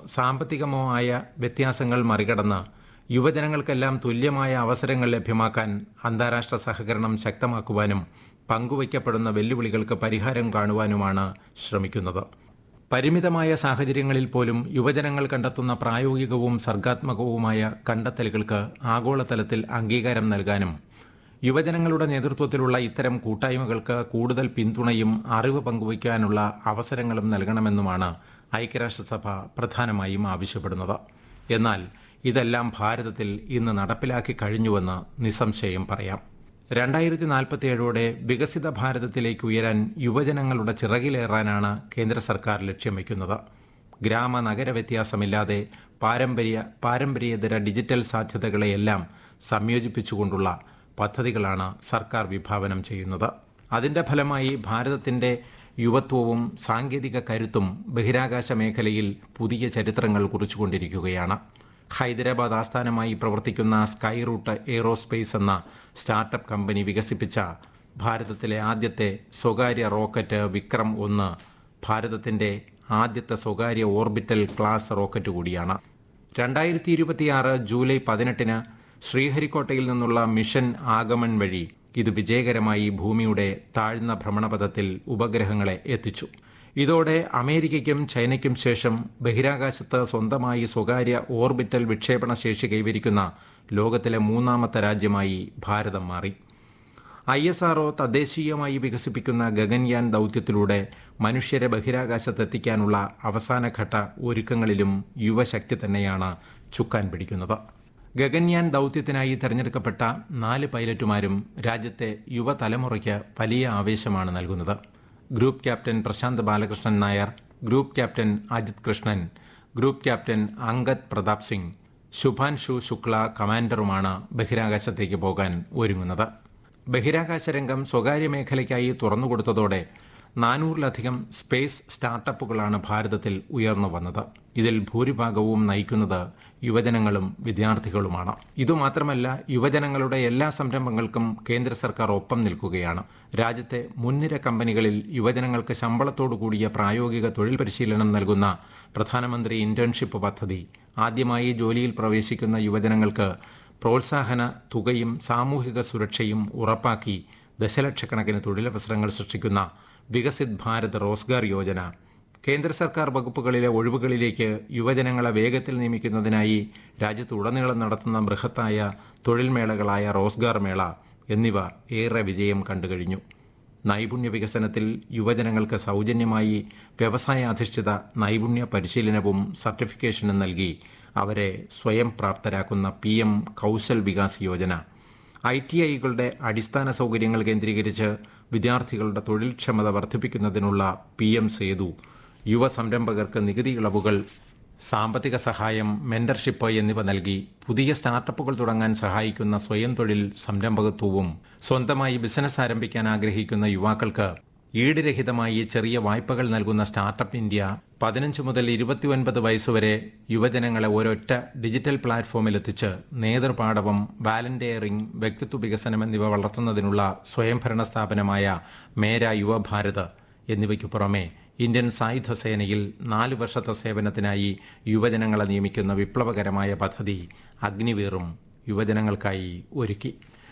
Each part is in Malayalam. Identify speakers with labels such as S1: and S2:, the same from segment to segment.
S1: സാമ്പത്തികമോ ആയ വ്യത്യാസങ്ങൾ മറികടന്ന് യുവജനങ്ങൾക്കെല്ലാം തുല്യമായ അവസരങ്ങൾ ലഭ്യമാക്കാൻ അന്താരാഷ്ട്ര സഹകരണം ശക്തമാക്കുവാനും പങ്കുവയ്ക്കപ്പെടുന്ന വെല്ലുവിളികൾക്ക് പരിഹാരം കാണുവാനുമാണ് ശ്രമിക്കുന്നത് പരിമിതമായ സാഹചര്യങ്ങളിൽ പോലും യുവജനങ്ങൾ കണ്ടെത്തുന്ന പ്രായോഗികവും സർഗാത്മകവുമായ കണ്ടെത്തലുകൾക്ക് ആഗോളതലത്തിൽ അംഗീകാരം നൽകാനും യുവജനങ്ങളുടെ നേതൃത്വത്തിലുള്ള ഇത്തരം കൂട്ടായ്മകൾക്ക് കൂടുതൽ പിന്തുണയും അറിവ് പങ്കുവയ്ക്കാനുള്ള അവസരങ്ങളും നൽകണമെന്നുമാണ് ഐക്യരാഷ്ട്രസഭ പ്രധാനമായും ആവശ്യപ്പെടുന്നത് എന്നാൽ ഇതെല്ലാം ഭാരതത്തിൽ ഇന്ന് നടപ്പിലാക്കി കഴിഞ്ഞുവെന്ന് നിസ്സംശയം പറയാം രണ്ടായിരത്തി നാൽപ്പത്തിയേഴോടെ വികസിത ഭാരതത്തിലേക്ക് ഉയരാൻ യുവജനങ്ങളുടെ ചിറകിലേറാനാണ് കേന്ദ്ര സർക്കാർ ലക്ഷ്യം വയ്ക്കുന്നത് ഗ്രാമ നഗര വ്യത്യാസമില്ലാതെ പാരമ്പര്യ പാരമ്പര്യേതര ഡിജിറ്റൽ സാധ്യതകളെയെല്ലാം സംയോജിപ്പിച്ചുകൊണ്ടുള്ള പദ്ധതികളാണ് സർക്കാർ വിഭാവനം ചെയ്യുന്നത് അതിന്റെ ഫലമായി ഭാരതത്തിന്റെ യുവത്വവും സാങ്കേതിക കരുത്തും ബഹിരാകാശ മേഖലയിൽ പുതിയ ചരിത്രങ്ങൾ കുറിച്ചുകൊണ്ടിരിക്കുകയാണ് ഹൈദരാബാദ് ആസ്ഥാനമായി പ്രവർത്തിക്കുന്ന സ്കൈ റൂട്ട് എയ്റോസ്പേസ് എന്ന സ്റ്റാർട്ടപ്പ് കമ്പനി വികസിപ്പിച്ച ഭാരതത്തിലെ ആദ്യത്തെ സ്വകാര്യ റോക്കറ്റ് വിക്രം ഒന്ന് ഭാരതത്തിന്റെ ആദ്യത്തെ സ്വകാര്യ ഓർബിറ്റൽ ക്ലാസ് റോക്കറ്റ് കൂടിയാണ് രണ്ടായിരത്തി ഇരുപത്തിയാറ് ജൂലൈ പതിനെട്ടിന് ശ്രീഹരിക്കോട്ടയിൽ നിന്നുള്ള മിഷൻ ആഗമൻ വഴി ഇത് വിജയകരമായി ഭൂമിയുടെ താഴ്ന്ന ഭ്രമണപഥത്തിൽ ഉപഗ്രഹങ്ങളെ എത്തിച്ചു ഇതോടെ അമേരിക്കയ്ക്കും ചൈനയ്ക്കും ശേഷം ബഹിരാകാശത്ത് സ്വന്തമായി സ്വകാര്യ ഓർബിറ്റൽ വിക്ഷേപണ ശേഷി കൈവരിക്കുന്ന ലോകത്തിലെ മൂന്നാമത്തെ രാജ്യമായി ഭാരതം മാറി ഐ എസ് ആർഒ തദ്ദേശീയമായി വികസിപ്പിക്കുന്ന ഗഗൻയാൻ ദൗത്യത്തിലൂടെ മനുഷ്യരെ ബഹിരാകാശത്തെത്തിക്കാനുള്ള അവസാനഘട്ട ഒരുക്കങ്ങളിലും യുവശക്തി തന്നെയാണ് ചുക്കാൻ പിടിക്കുന്നത് ഗഗൻയാൻ ദൗത്യത്തിനായി തെരഞ്ഞെടുക്കപ്പെട്ട നാല് പൈലറ്റുമാരും രാജ്യത്തെ യുവതലമുറയ്ക്ക് വലിയ ആവേശമാണ് നൽകുന്നത് group captain Prashanth Balakrishnan Nair group captain Ajith Krishnan group captain Angad Pratap Singh Shubhanshu Shukla കമാൻഡറുമാണ് ബഹിരാകാശത്തേക്ക് പോകാൻ ഒരുങ്ങുന്നത് ബഹിരാകാശ രംഗം സ്വകാര്യ മേഖലയ്ക്കായി തുറന്നുകൊടുത്തതോടെ നാനൂറിലധികം സ്പേസ് സ്റ്റാർട്ടപ്പുകളാണ് ഭാരതത്തിൽ ഉയർന്നു വന്നത് ഇതിൽ ഭൂരിഭാഗവും നയിക്കുന്നത് യുവജനങ്ങളും വിദ്യാർത്ഥികളുമാണ് ഇതുമാത്രമല്ല യുവജനങ്ങളുടെ എല്ലാ സംരംഭങ്ങൾക്കും കേന്ദ്ര സർക്കാർ ഒപ്പം നിൽക്കുകയാണ് രാജ്യത്തെ മുൻനിര കമ്പനികളിൽ യുവജനങ്ങൾക്ക് ശമ്പളത്തോടു കൂടിയ പ്രായോഗിക തൊഴിൽ പരിശീലനം നൽകുന്ന പ്രധാനമന്ത്രി ഇന്റേൺഷിപ്പ് പദ്ധതി ആദ്യമായി ജോലിയിൽ പ്രവേശിക്കുന്ന യുവജനങ്ങൾക്ക് പ്രോത്സാഹന തുകയും സാമൂഹിക സുരക്ഷയും ഉറപ്പാക്കി ദശലക്ഷക്കണക്കിന് തൊഴിലവസരങ്ങൾ സൃഷ്ടിക്കുന്ന വികസിത് ഭാരത് റോസ്ഗാർ യോജന കേന്ദ്ര സർക്കാർ വകുപ്പുകളിലെ ഒഴിവുകളിലേക്ക് യുവജനങ്ങളെ വേഗത്തിൽ നിയമിക്കുന്നതിനായി രാജ്യത്തുടനീളം നടത്തുന്ന ബൃഹത്തായ തൊഴിൽ മേളകളായ റോസ്ഗാർ മേള എന്നിവ ഏറെ വിജയം കണ്ടുകഴിഞ്ഞു നൈപുണ്യ വികസനത്തിൽ യുവജനങ്ങൾക്ക് സൗജന്യമായി വ്യവസായാധിഷ്ഠിത നൈപുണ്യ പരിശീലനവും സർട്ടിഫിക്കേഷനും നൽകി അവരെ സ്വയം പ്രാപ്തരാക്കുന്ന P M Kaushal Vikas Yojana I T ഐകളുടെ അടിസ്ഥാന സൗകര്യങ്ങൾ കേന്ദ്രീകരിച്ച് വിദ്യാർത്ഥികളുടെ തൊഴിൽക്ഷമത വർദ്ധിപ്പിക്കുന്നതിനുള്ള പി എം സേതു യുവ സംരംഭകർക്ക് നികുതി ഇളവുകൾ സാമ്പത്തിക സഹായം മെന്റർഷിപ്പ് എന്നിവ നൽകി പുതിയ സ്റ്റാർട്ടപ്പുകൾ തുടങ്ങാൻ സഹായിക്കുന്ന സ്വയം തൊഴിൽ സംരംഭകത്വവും സ്വന്തമായി ബിസിനസ് ആരംഭിക്കാൻ ആഗ്രഹിക്കുന്ന യുവാക്കൾക്ക് ഈടുരഹിതമായി ചെറിയ വായ്പകൾ നൽകുന്ന സ്റ്റാർട്ടപ്പ് ഇന്ത്യ പതിനഞ്ച് മുതൽ ഇരുപത്തിയൊൻപത് വയസ്സുവരെ യുവജനങ്ങളെ ഒരൊറ്റ ഡിജിറ്റൽ പ്ലാറ്റ്ഫോമിൽ എത്തിച്ച് നേതൃപാടവം വാലന്റിയറിംഗ് വ്യക്തിത്വ വികസനം എന്നിവ വളർത്തുന്നതിനുള്ള സ്വയംഭരണ സ്ഥാപനമായ മേര യുവഭാരത് എന്നിവയ്ക്കു പുറമെ ഇന്ത്യൻ സായുധ സേനയിൽ നാല് വർഷത്തെ സേവനത്തിനായി യുവജനങ്ങളെ നിയമിക്കുന്ന വിപ്ലവകരമായ പദ്ധതി അഗ്നിവീറും യുവജനങ്ങൾക്കായി ഒരുക്കി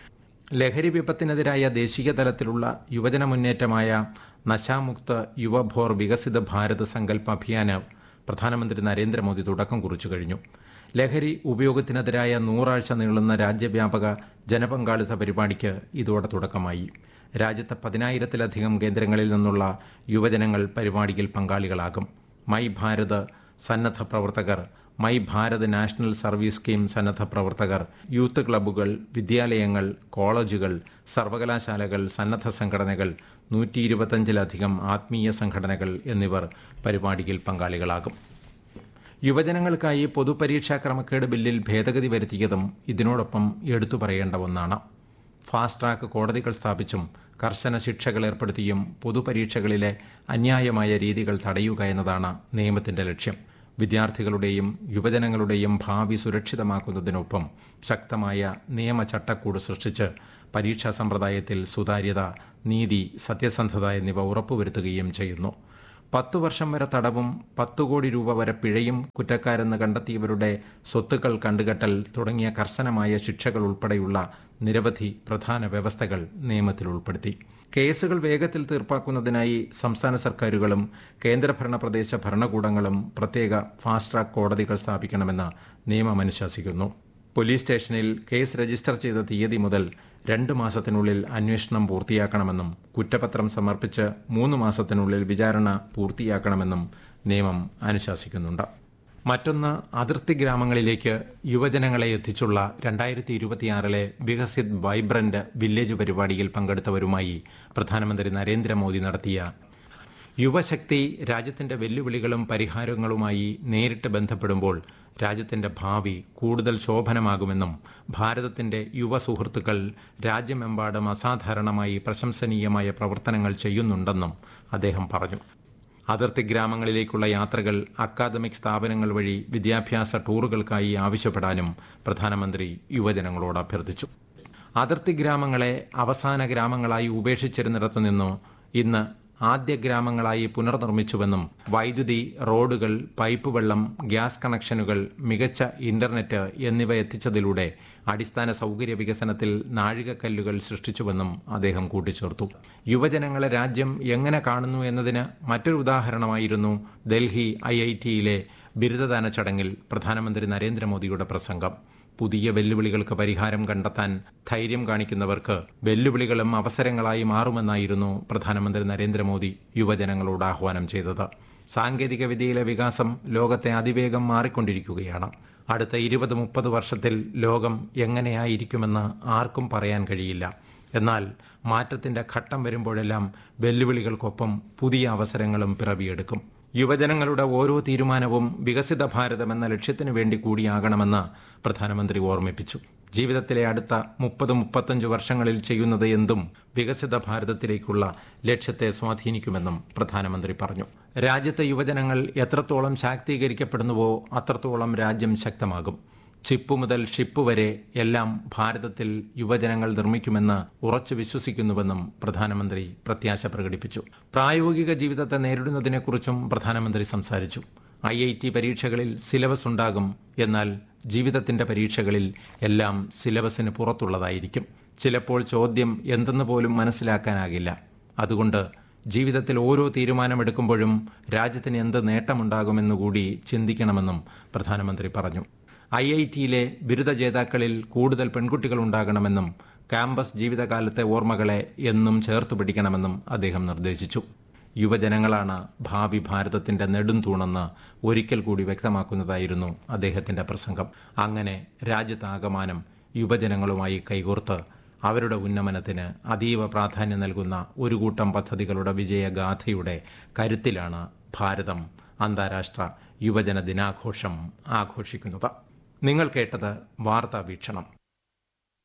S1: ലഹരി വിപത്തിനെതിരായ ദേശീയ തലത്തിലുള്ള യുവജന മുന്നേറ്റമായ നശാമുക്ത യുവഭോർ വികസിത ഭാരത് സങ്കല്പ അഭിയാന് പ്രധാനമന്ത്രി നരേന്ദ്രമോദി തുടക്കം കുറിച്ചു കഴിഞ്ഞു ലഹരി ഉപയോഗത്തിനെതിരായ നൂറാഴ്ച നീളുന്ന രാജ്യവ്യാപക ജനപങ്കാളിത്ത പരിപാടിക്ക് ഇതോടെ തുടക്കമായി രാജ്യത്തെ പതിനായിരത്തിലധികം കേന്ദ്രങ്ങളിൽ നിന്നുള്ള യുവജനങ്ങൾ പരിപാടിയിൽ പങ്കാളികളാകും മൈ ഭാരത് സന്നദ്ധ പ്രവർത്തകർ my Bharat national service scheme സന്നദ്ധ പ്രവർത്തകർ യൂത്ത് ക്ലബ്ബുകൾ വിദ്യാലയങ്ങൾ കോളേജുകൾ സർവകലാശാലകൾ സന്നദ്ധ സംഘടനകൾ നൂറ്റി ഇരുപത്തഞ്ചിലധികം ആത്മീയ സംഘടനകൾ എന്നിവർ പരിപാടിയിൽ പങ്കാളികളാകും യുവജനങ്ങൾക്കായി പൊതുപരീക്ഷാ ക്രമക്കേട് ബില്ലിൽ ഭേദഗതി വരുത്തിയതും ഇതിനോടൊപ്പം എടുത്തു പറയേണ്ട ഒന്നാണ് ഫാസ്റ്റ് ട്രാക്ക് കോടതികൾ സ്ഥാപിച്ചും കർശന ശിക്ഷകൾ ഏർപ്പെടുത്തിയും പൊതുപരീക്ഷകളിലെ അന്യായമായ രീതികൾ തടയുക എന്നതാണ് നിയമത്തിന്റെ ലക്ഷ്യം വിദ്യാർത്ഥികളുടെയും യുവജനങ്ങളുടെയും ഭാവി സുരക്ഷിതമാക്കുന്നതിനൊപ്പം ശക്തമായ നിയമ ചട്ടക്കൂട് സൃഷ്ടിച്ച് പരീക്ഷാ സമ്പ്രദായത്തിൽ സുതാര്യത നീതി സത്യസന്ധത എന്നിവ ഉറപ്പുവരുത്തുകയും ചെയ്യുന്നു പത്തു വർഷം വരെ തടവും പത്തു കോടി രൂപ വരെ പിഴയും കുറ്റക്കാരെന്ന് കണ്ടെത്തിയവരുടെ സ്വത്തുക്കൾ കണ്ടുകെട്ടൽ തുടങ്ങിയ കർശനമായ ശിക്ഷകൾ ഉൾപ്പെടെയുള്ള നിരവധി പ്രധാന വ്യവസ്ഥകൾ നിയമത്തിൽ ഉൾപ്പെടുത്തി കേസുകൾ വേഗത്തിൽ തീർപ്പാക്കുന്നതിനായി സംസ്ഥാന സർക്കാരുകളും കേന്ദ്രഭരണ പ്രദേശ ഭരണകൂടങ്ങളും പ്രത്യേക ഫാസ്റ്റ് ട്രാക്ക് കോടതികൾ സ്ഥാപിക്കണമെന്ന് നിയമം അനുശാസിക്കുന്നു പോലീസ് സ്റ്റേഷനിൽ കേസ് രജിസ്റ്റർ ചെയ്ത തീയതി മുതൽ രണ്ട് മാസത്തിനുള്ളിൽ അന്വേഷണം പൂർത്തിയാക്കണമെന്നും കുറ്റപത്രം സമർപ്പിച്ച് മൂന്ന് മാസത്തിനുള്ളിൽ വിചാരണ പൂർത്തിയാക്കണമെന്നും നിയമം അനുശാസിക്കുന്നുണ്ട് മറ്റൊന്ന് അതിർത്തി ഗ്രാമങ്ങളിലേക്ക് യുവജനങ്ങളെ എത്തിച്ചുള്ള രണ്ടായിരത്തി ഇരുപത്തിയാറിലെ വികസിത് വൈബ്രന്റ് വില്ലേജ് പരിപാടിയിൽ പങ്കെടുത്തവരുമായി പ്രധാനമന്ത്രി നരേന്ദ്രമോദി നടത്തിയ യുവശക്തി രാജ്യത്തിന്റെ വെല്ലുവിളികളും പരിഹാരങ്ങളുമായി നേരിട്ട് ബന്ധപ്പെടുമ്പോൾ രാജ്യത്തിന്റെ ഭാവി കൂടുതൽ ശോഭനമാകുമെന്നും ഭാരതത്തിന്റെ യുവ സുഹൃത്തുക്കൾ രാജ്യമെമ്പാടും അസാധാരണമായി പ്രശംസനീയമായ പ്രവർത്തനങ്ങൾ ചെയ്യുന്നുണ്ടെന്നും അദ്ദേഹം പറഞ്ഞു അതിർത്തി ഗ്രാമങ്ങളിലേക്കുള്ള യാത്രകൾ അക്കാദമിക് സ്ഥാപനങ്ങൾ വഴി വിദ്യാഭ്യാസ ടൂറുകൾക്കായി ആവശ്യപ്പെടാനും പ്രധാനമന്ത്രി യുവജനങ്ങളോട് അഭ്യർത്ഥിച്ചു അതിർത്തി ഗ്രാമങ്ങളെ അവസാന ഗ്രാമങ്ങളായി ഉപേക്ഷിച്ചിരുന്നിടത്തു നിന്നു ഇന്ന് ആദ്യ ഗ്രാമങ്ങളായി പുനർനിർമ്മിച്ചുവെന്നും വൈദ്യുതി റോഡുകൾ പൈപ്പ് വെള്ളം ഗ്യാസ് കണക്ഷനുകൾ മികച്ച ഇന്റർനെറ്റ് എന്നിവ എത്തിച്ചതിലൂടെ അടിസ്ഥാന സൗകര്യ വികസനത്തിൽ നാഴികക്കല്ലുകൾ സൃഷ്ടിച്ചുവെന്നും അദ്ദേഹം കൂട്ടിച്ചേർത്തു യുവജനങ്ങളെ രാജ്യം എങ്ങനെ കാണുന്നു എന്നതിന് മറ്റൊരു ഉദാഹരണമായിരുന്നു ഡൽഹി ഐ ഐ ടിയിലെ ബിരുദദാന ചടങ്ങിൽ പ്രധാനമന്ത്രി നരേന്ദ്രമോദിയുടെ പ്രസംഗം പുതിയ വെല്ലുവിളികൾക്ക് പരിഹാരം കണ്ടെത്താൻ ധൈര്യം കാണിക്കുന്നവർക്ക് വെല്ലുവിളികളും അവസരങ്ങളായി മാറുമെന്നായിരുന്നു പ്രധാനമന്ത്രി നരേന്ദ്രമോദി യുവജനങ്ങളോട് ആഹ്വാനം ചെയ്തത് സാങ്കേതിക വിദ്യയിലെ വികാസം ലോകത്തെ അതിവേഗം മാറിക്കൊണ്ടിരിക്കുകയാണ് അടുത്ത ഇരുപത് മുപ്പത് വർഷത്തിൽ ലോകം എങ്ങനെയായിരിക്കുമെന്ന് ആർക്കും പറയാൻ കഴിയില്ല എന്നാൽ മാറ്റത്തിന്റെ ഘട്ടം വരുമ്പോഴെല്ലാം വെല്ലുവിളികൾക്കൊപ്പം പുതിയ അവസരങ്ങളും പിറവിയെടുക്കും യുവജനങ്ങളുടെ ഓരോ തീരുമാനവും വികസിത ഭാരതം എന്ന ലക്ഷ്യത്തിനു വേണ്ടി കൂടിയാകണമെന്ന് പ്രധാനമന്ത്രി ഓർമ്മിപ്പിച്ചു ജീവിതത്തിലെ അടുത്ത മുപ്പത് മുപ്പത്തഞ്ച് വർഷങ്ങളിൽ ചെയ്യുന്നത് എന്തും വികസിത ഭാരതത്തിലേക്കുള്ള ലക്ഷ്യത്തെ സ്വാധീനിക്കുമെന്നും പ്രധാനമന്ത്രി പറഞ്ഞു രാജ്യത്തെ യുവജനങ്ങൾ എത്രത്തോളം ശാക്തീകരിക്കപ്പെടുന്നുവോ അത്രത്തോളം രാജ്യം ശക്തമാകും ചിപ്പ് മുതൽ ഷിപ്പ് വരെ എല്ലാം ഭാരതത്തിൽ യുവജനങ്ങൾ നിർമ്മിക്കുമെന്ന് ഉറച്ചു വിശ്വസിക്കുന്നുവെന്നും പ്രധാനമന്ത്രി പ്രത്യാശ പ്രകടിപ്പിച്ചു പ്രായോഗിക ജീവിതത്തെ നേരിടുന്നതിനെക്കുറിച്ചും പ്രധാനമന്ത്രി സംസാരിച്ചു ഐ ഐ ടി പരീക്ഷകളിൽ സിലബസ് ഉണ്ടാകും എന്നാൽ ജീവിതത്തിന്റെ പരീക്ഷകളിൽ എല്ലാം സിലബസിന് പുറത്തുള്ളതായിരിക്കും ചിലപ്പോൾ ചോദ്യം എന്തെന്ന് പോലും മനസ്സിലാക്കാനാകില്ല അതുകൊണ്ട് ജീവിതത്തിൽ ഓരോ തീരുമാനമെടുക്കുമ്പോഴും രാജ്യത്തിന് എന്ത് നേട്ടമുണ്ടാകുമെന്നുകൂടി ചിന്തിക്കണമെന്നും പ്രധാനമന്ത്രി പറഞ്ഞു ഐ ഐ ടിയിലെ ബിരുദ ജേതാക്കളിൽ കൂടുതൽ പെൺകുട്ടികൾ ഉണ്ടാകണമെന്നും ക്യാമ്പസ് ജീവിതകാലത്തെ ഓർമ്മകളെ എന്നും ചേർത്തു പിടിക്കണമെന്നും അദ്ദേഹം നിർദ്ദേശിച്ചു യുവജനങ്ങളാണ് ഭാവി ഭാരതത്തിന്റെ നെടുംതൂണെന്ന് ഒരിക്കൽ കൂടി വ്യക്തമാക്കുന്നതായിരുന്നു അദ്ദേഹത്തിന്റെ പ്രസംഗം അങ്ങനെ രാജ്യത്താകമാനം യുവജനങ്ങളുമായി കൈകോർത്ത് അവരുടെ ഉന്നമനത്തിന് അതീവ പ്രാധാന്യം നൽകുന്ന ഒരു കൂട്ടം പദ്ധതികളുടെ വിജയഗാഥയുടെ കരുത്തിലാണ് ഭാരതം അന്താരാഷ്ട്ര യുവജന ദിനാഘോഷം ആഘോഷിക്കുന്നത് നിങ്ങൾ കേട്ടത് വാർത്താ വീക്ഷണം